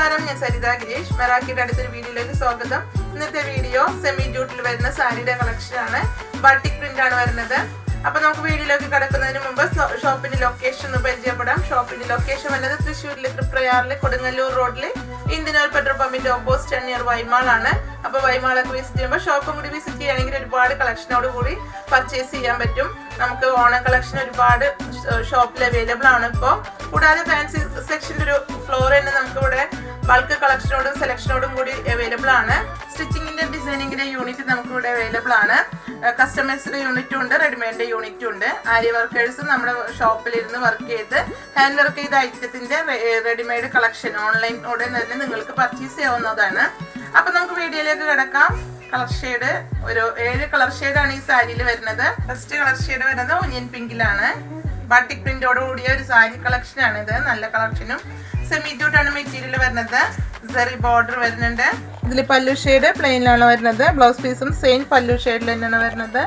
നമസ്കാരം ഞാൻ സരിത ഗിരീഷ് മെറാക്കിയുടെ അടുത്തൊരു വീഡിയോയിലേക്ക് സ്വാഗതം ഇന്നത്തെ വീഡിയോ സെമി ജൂട്ടിൽ വരുന്ന സാരിയുടെ കളക്ഷൻ ആണ് ബാട്ടിക് പ്രിന്റ് ആണ് വരുന്നത് അപ്പൊ നമുക്ക് വീഡിയോയിലേക്ക് കടക്കുന്നതിന് മുമ്പ് സോ- ഷോപ്പിന്റെ ലൊക്കേഷൻ ഒന്ന് പരിചയപ്പെടാം ഷോപ്പിന്റെ ലൊക്കേഷൻ വരുന്നത് തൃശ്ശൂരിലെ തൃപ്രയാറിലെ കൊടുങ്ങല്ലൂർ റോഡിലെ ഇന്ത്യൻ ഓയിൽ പെട്രോൾ പമ്പിന്റെ ഓപ്പോസിറ്റ് നിയർ വൈമാൾ ആണ് അപ്പൊ വൈമാളൊക്കെ വിസിറ്റ് ചെയ്യുമ്പോൾ ഷോപ്പും കൂടി വിസിറ്റ് ചെയ്യുകയാണെങ്കിൽ ഒരുപാട് കളക്ഷനോട് കൂടി പർച്ചേസ് ചെയ്യാൻ പറ്റും നമുക്ക് ഓണം കളക്ഷൻ ഒരുപാട് ഷോപ്പിൽ അവൈലബിൾ ആണ് ഇപ്പോൾ കൂടാതെ ഫാൻസി സെക്ഷൻ്റെ ഒരു ഫ്ലോർ തന്നെ നമുക്ക് ഇവിടെ ബൾക്ക് കളക്ഷനോടും സെലക്ഷനോടും കൂടി അവൈലബിൾ ആണ് സ്റ്റിച്ചിങ്ങിന്റെ ഡിസൈനിങ്ങിന്റെ യൂണിറ്റ് നമുക്ക് ഇവിടെ അവൈലബിൾ ആണ് കസ്റ്റമേഴ്സിന്റെ യൂണിറ്റും ഉണ്ട് റെഡിമെയ്ഡിന്റെ യൂണിറ്റും ഉണ്ട് ആര്യ വർക്കേഴ്സ് നമ്മുടെ ഷോപ്പിൽ ഇരുന്ന് വർക്ക് ചെയ്ത് ഹാൻഡ് വർക്ക് ചെയ്ത ഐറ്റത്തിന്റെ റെഡിമെയ്ഡ് കളക്ഷൻ ഓൺലൈനോടെ തന്നെ നിങ്ങൾക്ക് പർച്ചേസ് ചെയ്യാവുന്നതാണ് അപ്പൊ നമുക്ക് വീഡിയോയിലേക്ക് കിടക്കാം കളർ ഷെയ്ഡ് ഒരു ഏഴ് കളർ ഷെയ്ഡാണ് ഈ സാരിയിൽ വരുന്നത് ഫസ്റ്റ് കളർ ഷെയ്ഡ് വരുന്നത് ഒനിയൻ പിങ്കിലാണ് ബാട്ടിക് പ്രിന്റോട് കൂടിയ ഒരു സാരി കളക്ഷൻ ആണ് ഇത് നല്ല കളക്ഷനും സെമി ആണ് മെറ്റീരിയൽ വരുന്നത് സെറി ബോർഡർ വരുന്നുണ്ട് ഇതിൽ പല്ലു ഷെയ്ഡ് പ്ലെയിനിലാണ് വരുന്നത് ബ്ലൗസ് പീസും സെയിം പല്ലു ഷെയ്ഡിൽ തന്നെയാണ് വരുന്നത്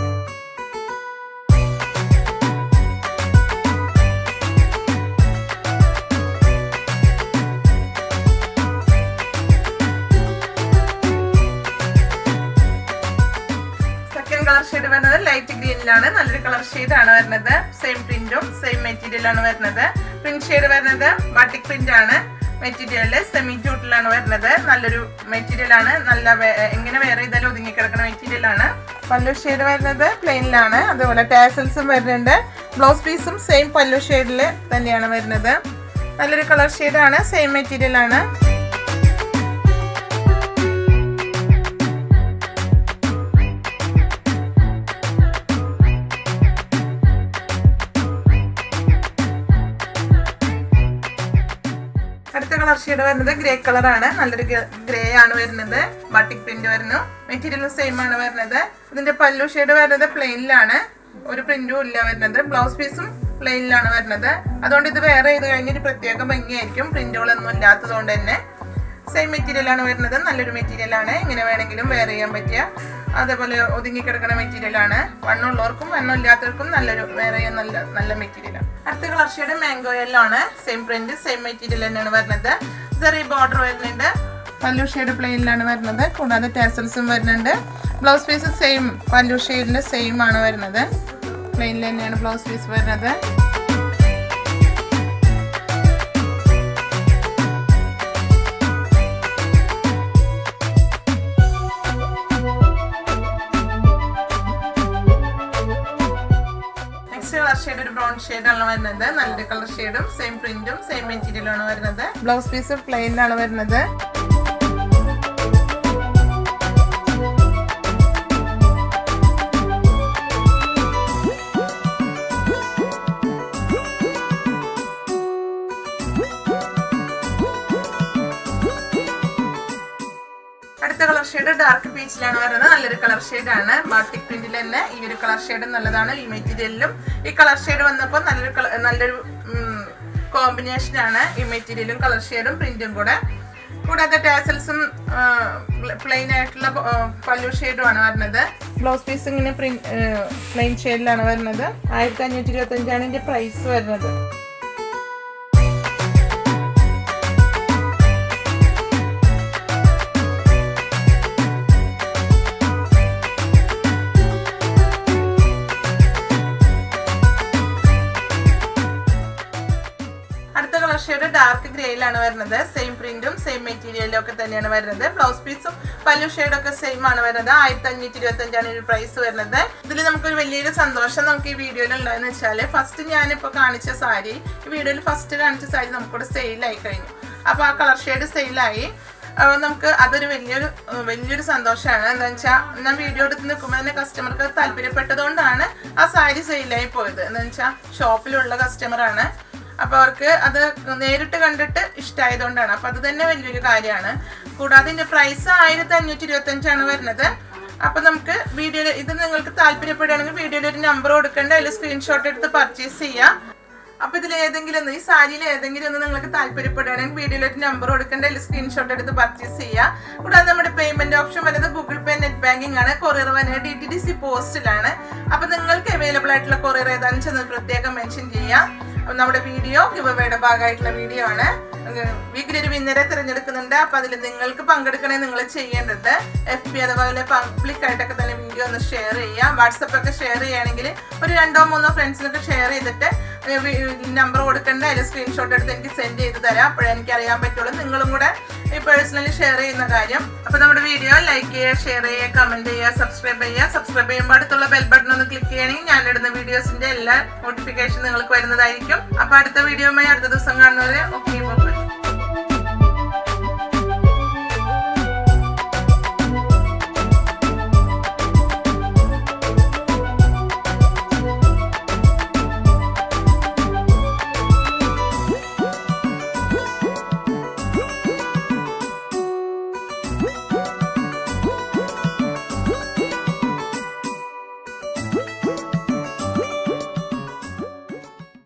സെക്കൻഡ് കളർ ഷെയ്ഡ് വരുന്നത് ലൈറ്റ് ഗ്രീനിലാണ് നല്ലൊരു കളർ ഷെയ്ഡ് ആണ് വരുന്നത് സെയിം പ്രിന്റും സെയിം മെറ്റീരിയൽ ആണ് വരുന്നത് പ്രിന്റ് ഷെയ്ഡ് വരുന്നത് ബാട്ടിക് പ്രിന്റ് ആണ് മെറ്റീരിയലില് സെമി ജൂട്ടിലാണ് വരുന്നത് നല്ലൊരു മെറ്റീരിയൽ ആണ് നല്ല വേ- എങ്ങനെ വേറെ ഇതെല്ലാം ഒതുങ്ങി കിടക്കുന്ന മെറ്റീരിയൽ ആണ് പല്ലു ഷെയ്ഡ് വരുന്നത് പ്ലെയിനിലാണ് അതുപോലെ ടാസൽസും വരുന്നുണ്ട് ബ്ലൗസ് പീസും സെയിം പല്ലു ഷെയ്ഡിൽ തന്നെയാണ് വരുന്നത് നല്ലൊരു കളർ ഷെയ്ഡാണ് സെയിം മെറ്റീരിയൽ ആണ് അടുത്ത കളർ ഷെയ്ഡ് വരുന്നത് ഗ്രേ കളർ ആണ് നല്ലൊരു ഗ്രേ ആണ് വരുന്നത് ബട്ടിക് പ്രിന്റ് വരുന്നു മെറ്റീരിയൽ സെയിം ആണ് വരുന്നത് ഇതിന്റെ പല്ലു ഷെയ്ഡ് വരുന്നത് പ്ലെയിനിലാണ് ഒരു പ്രിന്റും ഇല്ല വരുന്നത് ബ്ലൗസ് പീസും പ്ലെയിനിലാണ് വരുന്നത് അതുകൊണ്ട് ഇത് വേറെ ചെയ്ത് കഴിഞ്ഞൊരു പ്രത്യേക ഭംഗിയായിരിക്കും പ്രിന്റുകളൊന്നും ഇല്ലാത്തത് കൊണ്ട് തന്നെ സെയിം മെറ്റീരിയൽ ആണ് വരുന്നത് നല്ലൊരു മെറ്റീരിയൽ ആണ് ഇങ്ങനെ വേണമെങ്കിലും വെയർ ചെയ്യാൻ പറ്റിയ അതേപോലെ ഒതുങ്ങി കിടക്കുന്ന മെറ്റീരിയൽ ആണ് വണ്ണുള്ളവർക്കും വണ്ണമില്ലാത്തവർക്കും നല്ലൊരു വെയർ ചെയ്യാൻ നല്ല നല്ല മെറ്റീരിയൽ ആണ് അടുത്ത കളർ ഷെയ്ഡ് മാംഗോ യെല്ലോ ആണ് സെയിം പ്രിന്റ് സെയിം മെറ്റീരിയൽ തന്നെയാണ് വരുന്നത് ചെറിയ ബോർഡർ വരുന്നുണ്ട് പല്ലു ഷെയ്ഡ് പ്ലെയിനിലാണ് വരുന്നത് കൂടാതെ ടാസൽസും വരുന്നുണ്ട് ബ്ലൗസ് പീസ് സെയിം പല്ലു ഷെയ്ഡിന്റെ സെയിം ആണ് വരുന്നത് പ്ലെയിനിൽ തന്നെയാണ് ബ്ലൗസ് പീസ് വരുന്നത് നെക്സ്റ്റ് കളർ ഷെയ്ഡ് ഒരു ബ്രൗൺ ഷെയ്ഡാണ് വരുന്നത് നല്ലൊരു കളർ ഷെയ്ഡും സെയിം പ്രിന്റും സെയിം മെറ്റീരിയലും ആണ് വരുന്നത് ബ്ലൗസ് പീസ് പ്ലെയിനിലാണ് വരുന്നത് അടുത്ത കളർ ഷെയ്ഡ് ഡാർക്ക് പീച്ചിലാണ് വരുന്നത് നല്ലൊരു കളർ ഷെയ്ഡ് ആണ് ബാട്ടിക് പ്രിന്റിൽ തന്നെ ഈ ഒരു കളർ ഷെയ്ഡ് നല്ലതാണ് ഈ മെറ്റീരിയലിലും ഈ കളർ ഷെയ്ഡ് വന്നപ്പോൾ നല്ലൊരു colour- നല്ലൊരു കോമ്പിനേഷൻ ആണ് ഈ മെറ്റീരിയലും കളർ ഷെയ്ഡും പ്രിന്റും കൂടെ കൂടാതെ ടാസൽസും പ്ലെയിൻ ആയിട്ടുള്ള ആ, പല്ലു ഷെയ്ഡും ആണ് വരുന്നത് ബ്ലൗസ് പീസ് ഇങ്ങനെ പ്ലെയിൻ ഷെയ്ഡിലാണ് വരുന്നത് ആയിരത്തി അഞ്ഞൂറ്റി ഇരുപത്തി അഞ്ചാണ് ഇതിന്റെ പ്രൈസ് വരുന്നത് അടുത്ത കളർ ഷെയ്ഡ് ഡാർക്ക് ഗ്രേയിലാണ് വരുന്നത് സെയിം പ്രിന്റും സെയിം മെറ്റീരിയലും ഒക്കെ തന്നെയാണ് വരുന്നത് ബ്ലൗസ് പീസും പല്ലു ഷെയ്ഡൊക്കെ സെയിം ആണ് വരുന്നത് ആയിരത്തി അഞ്ഞൂറ്റി ഇരുപത്തി അഞ്ചാണ് ഒരു പ്രൈസ് വരുന്നത് ഇതിൽ നമുക്കൊരു വലിയൊരു സന്തോഷം നമുക്ക് ഈ വീഡിയോയിൽ ഉള്ളതെന്ന് വെച്ചാൽ ഫസ്റ്റ് ഞാനിപ്പോൾ കാണിച്ച സാരി ഈ വീഡിയോയിൽ ഫസ്റ്റ് കാണിച്ച സാരി നമുക്കിവിടെ സെയിലായി കഴിഞ്ഞു അപ്പോൾ ആ കളർ ഷെയ്ഡ് സെയിലായി അപ്പോൾ നമുക്ക് അതൊരു വലിയൊരു ഏഹ് വലിയൊരു സന്തോഷമാണ് എന്താ വെച്ചാൽ ഞാൻ വീഡിയോ എടുത്ത് നിൽക്കുമ്പോൾ തന്നെ കസ്റ്റമർക്ക് താല്പര്യപ്പെട്ടതുകൊണ്ടാണ് ആ സാരി സെയിലായി പോയത് എന്താ വെച്ചാൽ ഷോപ്പിലുള്ള കസ്റ്റമറാണ് അപ്പൊ അവർക്ക് അത് നേരിട്ട് കണ്ടിട്ട് ഇഷ്ടമായതുകൊണ്ടാണ് അപ്പൊ അത് തന്നെ വലിയൊരു കാര്യമാണ് കൂടാതെ ഇതിന്റെ പ്രൈസ് ആയിരത്തി അഞ്ഞൂറ്റി ഇരുപത്തി അഞ്ചാണ് വരുന്നത് അപ്പൊ നമുക്ക് വീഡിയോയിൽ ഇത് നിങ്ങൾക്ക് താല്പര്യപ്പെടുകയാണെങ്കിൽ വീഡിയോയിൽ ഒരു നമ്പർ കൊടുക്കേണ്ട അതിൽ സ്ക്രീൻഷോട്ട് എടുത്ത് പർച്ചേസ് ചെയ്യാം അപ്പൊ ഇതിൽ ഏതെങ്കിലും ഒന്ന് ഈ സാരിയിൽ ഏതെങ്കിലും ഒന്ന് നിങ്ങൾക്ക് താല്പര്യപ്പെടുകയാണെങ്കിൽ വീഡിയോയിൽ ഒരു നമ്പർ കൊടുക്കേണ്ട അതിൽ സ്ക്രീൻഷോട്ട് എടുത്ത് പർച്ചേസ് ചെയ്യാം കൂടാതെ നമ്മുടെ പേയ്മെന്റ് ഓപ്ഷൻ വരുന്നത് ഗൂഗിൾ പേ നെറ്റ് ബാങ്കിങ് ആണ് കൊറിയർ വരുന്നത് ഡി ടി ഡി സി പോസ്റ്റിലാണ് അപ്പൊ നിങ്ങൾക്ക് അവൈലബിൾ ആയിട്ടുള്ള കൊറിയർ ഏതാണെന്ന് വെച്ചാൽ പ്രത്യേകം മെൻഷൻ ചെയ്യാം അപ്പൊ നമ്മുടെ വീഡിയോ ഗിവവേയുടെ ഭാഗമായിട്ടുള്ള വീഡിയോ ആണ് വീക്കിലി ഒരു വിന്നറെ തിരഞ്ഞെടുക്കുന്നുണ്ട് അപ്പൊ അതിൽ നിങ്ങൾക്ക് പങ്കെടുക്കണേ നിങ്ങൾ ചെയ്യേണ്ടത് എഫ് ബി അതുപോലെ പബ്ലിക് ആയിട്ടൊക്കെ തന്നെ വീഡിയോ ഒന്ന് ഷെയർ ചെയ്യാം വാട്സപ്പ് ഒക്കെ ഷെയർ ചെയ്യുകയാണെങ്കിൽ ഒരു രണ്ടോ മൂന്നോ ഫ്രണ്ട്സിനൊക്കെ ഷെയർ ചെയ്തിട്ട് നമ്പർ കൊടുക്കേണ്ട അതിൽ സ്ക്രീൻഷോട്ട് എടുത്ത് എനിക്ക് സെൻഡ് ചെയ്ത് തരാം അപ്പോഴേ എനിക്ക് അറിയാൻ പറ്റുള്ളൂ നിങ്ങളും കൂടെ ഈ പേഴ്സണലി ഷെയർ ചെയ്യുന്ന കാര്യം അപ്പൊ നമ്മുടെ വീഡിയോ ലൈക്ക് ചെയ്യുക ഷെയർ ചെയ്യുക കമന്റ് ചെയ്യുക സബ്സ്ക്രൈബ് ചെയ്യുക സബ്സ്ക്രൈബ് ചെയ്യുമ്പോൾ അടുത്തുള്ള ബെൽ ബട്ടൺ ഒന്ന് ക്ലിക്ക് ചെയ്യണമെങ്കിൽ ഞാൻ ഇടുന്ന വീഡിയോസിന്റെ എല്ലാ നോട്ടിഫിക്കേഷൻ നിങ്ങൾക്ക് വരുന്നതായിരിക്കും അപ്പൊ അടുത്ത വീഡിയോയുമായി അടുത്ത ദിവസം കാണുന്നവരെ ഓക്കെ